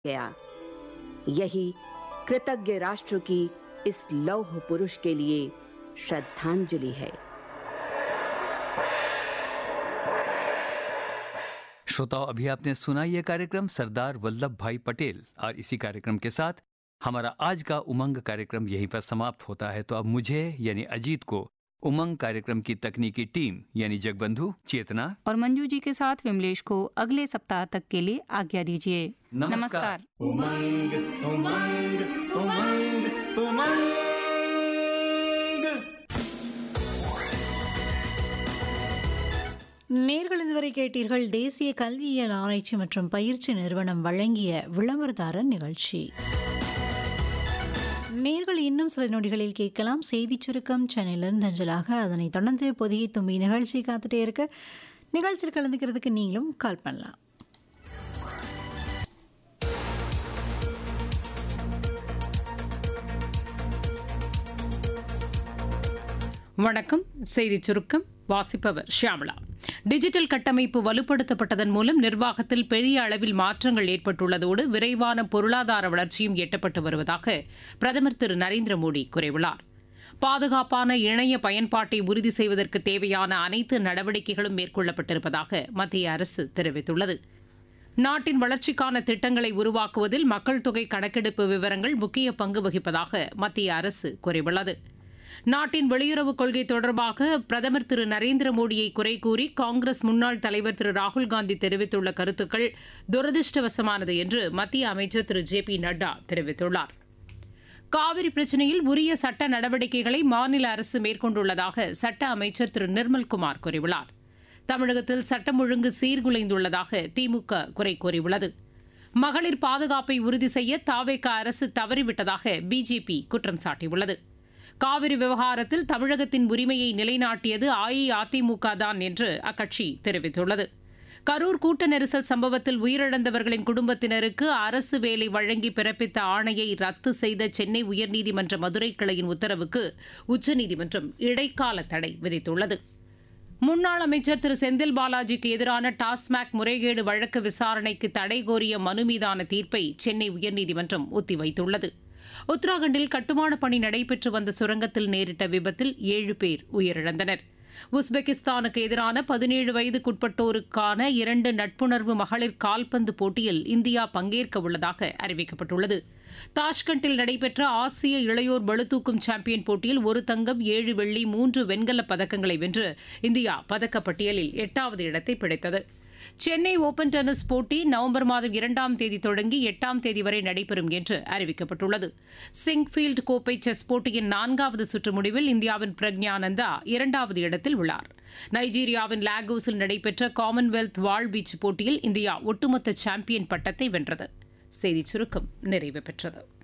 गया यही कृतज्ञ राष्ट्र की इस लौह पुरुष के लिए श्रद्धांजलि है श्रोताओं अभी आपने सुना ये कार्यक्रम सरदार वल्लभ भाई पटेल और इसी कार्यक्रम के साथ हमारा आज का उमंग कार्यक्रम यहीं पर समाप्त होता है तो अब मुझे यानी अजीत को उमंग कार्यक्रम की तकनीकी टीम यानी जगबंधु चेतना और मंजू जी के साथ विमलेश को अगले सप्ताह तक के लिए आज्ञा दीजिए नमस्कार उमंग उमंग उमंग उमंग நேர்கள் இதுவரை கேட்டீர்கள் தேசிய கல்வியியல் ஆராய்ச்சி மற்றும் பயிற்சி நிறுவனம் வழங்கிய விளம்பரதாரர் நிகழ்ச்சி நேர்கள் இன்னும் சில நொடிகளில் கேட்கலாம் செய்திச் சுருக்கம் சென்னையிலிருந்து அஞ்சலாக அதனை தொடர்ந்து பொதிகை தும்பி நிகழ்ச்சி காத்துட்டே இருக்க நிகழ்ச்சியில் கலந்துக்கிறதுக்கு நீங்களும் கால் பண்ணலாம் வணக்கம் செய்திச் சுருக்கம் வாசிப்பவர் ஷியாமளா டிஜிட்டல் கட்டமைப்பு வலுப்படுத்தப்பட்டதன் மூலம் நிர்வாகத்தில் பெரிய அளவில் மாற்றங்கள் ஏற்பட்டுள்ளதோடு விரைவான பொருளாதார வளர்ச்சியும் எட்டப்பட்டு வருவதாக பிரதமர் திரு நரேந்திர மோடி கூறியுள்ளார் பாதுகாப்பான இணைய பயன்பாட்டை உறுதி செய்வதற்கு தேவையான அனைத்து நடவடிக்கைகளும் மேற்கொள்ளப்பட்டிருப்பதாக மத்திய அரசு தெரிவித்துள்ளது நாட்டின் வளர்ச்சிக்கான திட்டங்களை உருவாக்குவதில் மக்கள் தொகை கணக்கெடுப்பு விவரங்கள் முக்கிய பங்கு வகிப்பதாக மத்திய அரசு கூறியுள்ளது நாட்டின் வெளியுறவுக் கொள்கை தொடர்பாக பிரதமர் திரு நரேந்திர மோடியை குறை கூறி காங்கிரஸ் முன்னாள் தலைவர் திரு ராகுல்காந்தி தெரிவித்துள்ள கருத்துக்கள் துரதிருஷ்டவசமானது என்று மத்திய அமைச்சர் திரு ஜே பி நட்டா தெரிவித்துள்ளார் காவிரி பிரச்சினையில் உரிய சட்ட நடவடிக்கைகளை மாநில அரசு மேற்கொண்டுள்ளதாக சட்ட அமைச்சர் திரு நிர்மல்குமார் கூறியுள்ளார் தமிழகத்தில் சட்டம் ஒழுங்கு சீர்குலைந்துள்ளதாக திமுக குறை கூறியுள்ளது மகளிர் பாதுகாப்பை உறுதி செய்ய தாவேக அரசு தவறிவிட்டதாக பிஜேபி குற்றம் சாட்டியுள்ளது காவிரி விவகாரத்தில் தமிழகத்தின் உரிமையை நிலைநாட்டியது அஇஅதிமுக தான் என்று அக்கட்சி தெரிவித்துள்ளது கரூர் கூட்ட நெரிசல் சம்பவத்தில் உயிரிழந்தவர்களின் குடும்பத்தினருக்கு அரசு வேலை வழங்கி பிறப்பித்த ஆணையை ரத்து செய்த சென்னை உயர்நீதிமன்ற மதுரை கிளையின் உத்தரவுக்கு உச்சநீதிமன்றம் இடைக்கால தடை விதித்துள்ளது முன்னாள் அமைச்சர் திரு செந்தில் பாலாஜிக்கு எதிரான டாஸ்மாக் முறைகேடு வழக்கு விசாரணைக்கு தடை கோரிய மனு மீதான தீர்ப்பை சென்னை உயர்நீதிமன்றம் ஒத்திவைத்துள்ளது உத்தராகண்டில் கட்டுமான பணி நடைபெற்று வந்த சுரங்கத்தில் நேரிட்ட விபத்தில் ஏழு பேர் உயிரிழந்தனர் உஸ்பெகிஸ்தானுக்கு எதிரான பதினேழு வயதுக்குட்பட்டோருக்கான இரண்டு நட்புணர்வு மகளிர் கால்பந்து போட்டியில் இந்தியா பங்கேற்க உள்ளதாக அறிவிக்கப்பட்டுள்ளது தாஷ்கண்டில் நடைபெற்ற ஆசிய இளையோர் பளுதூக்கும் சாம்பியன் போட்டியில் ஒரு தங்கம் ஏழு வெள்ளி மூன்று வெண்கலப் பதக்கங்களை வென்று இந்தியா பதக்கப்பட்டியலில் எட்டாவது இடத்தை பிடித்தது சென்னை ஓபன் டென்னிஸ் போட்டி நவம்பர் மாதம் இரண்டாம் தேதி தொடங்கி எட்டாம் தேதி வரை நடைபெறும் என்று அறிவிக்கப்பட்டுள்ளது சிங்ஃபீல்டு கோப்பை செஸ் போட்டியின் நான்காவது சுற்று முடிவில் இந்தியாவின் பிரக்ஞானந்தா இரண்டாவது இடத்தில் உள்ளார் நைஜீரியாவின் லாகோஸில் நடைபெற்ற காமன்வெல்த் வாழ்வீச்சு போட்டியில் இந்தியா ஒட்டுமொத்த சாம்பியன் பட்டத்தை வென்றது செய்திச் சுருக்கம் நிறைவு பெற்றது